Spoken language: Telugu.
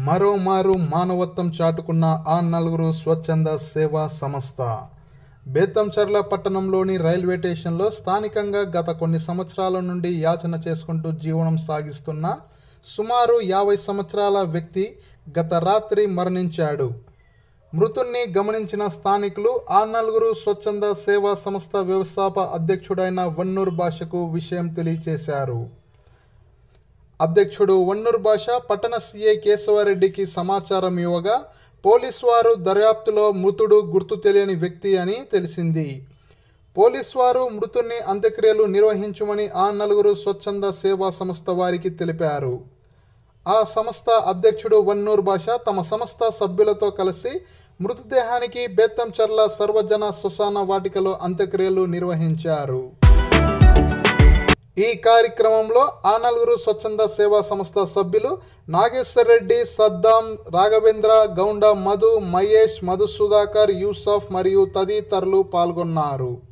మరోమారు మానవత్వం చాటుకున్న ఆ నలుగురు స్వచ్ఛంద సేవా సంస్థ బేతంచర్ల పట్టణంలోని రైల్వే స్టేషన్లో స్థానికంగా గత కొన్ని సంవత్సరాల నుండి యాచన చేసుకుంటూ జీవనం సాగిస్తున్న సుమారు యాభై సంవత్సరాల వ్యక్తి గత రాత్రి మరణించాడు మృతుణ్ణి గమనించిన స్థానికులు ఆ నలుగురు స్వచ్ఛంద సేవా సంస్థ వ్యవస్థాప అధ్యక్షుడైన వన్నూరు భాషకు విషయం తెలియచేశారు అధ్యక్షుడు వన్నూరు భాష పట్టణ సీఐ కేశవారెడ్డికి సమాచారం ఇవ్వగా పోలీసు వారు దర్యాప్తులో మృతుడు గుర్తు తెలియని వ్యక్తి అని తెలిసింది పోలీసు వారు మృతుణ్ణి అంత్యక్రియలు నిర్వహించమని ఆ నలుగురు స్వచ్ఛంద సేవా సంస్థ వారికి తెలిపారు ఆ సంస్థ అధ్యక్షుడు వన్నూరు భాష తమ సంస్థ సభ్యులతో కలిసి మృతదేహానికి బేత్తంచర్ల సర్వజన శ్మశాన వాటికలో అంత్యక్రియలు నిర్వహించారు ఈ కార్యక్రమంలో ఆ నలుగురు స్వచ్ఛంద సేవా సంస్థ సభ్యులు నాగేశ్వర్ రెడ్డి సద్దాం రాఘవేంద్ర గౌండ మధు మహేష్ మధుసుధాకర్ యూసఫ్ మరియు తదితరులు పాల్గొన్నారు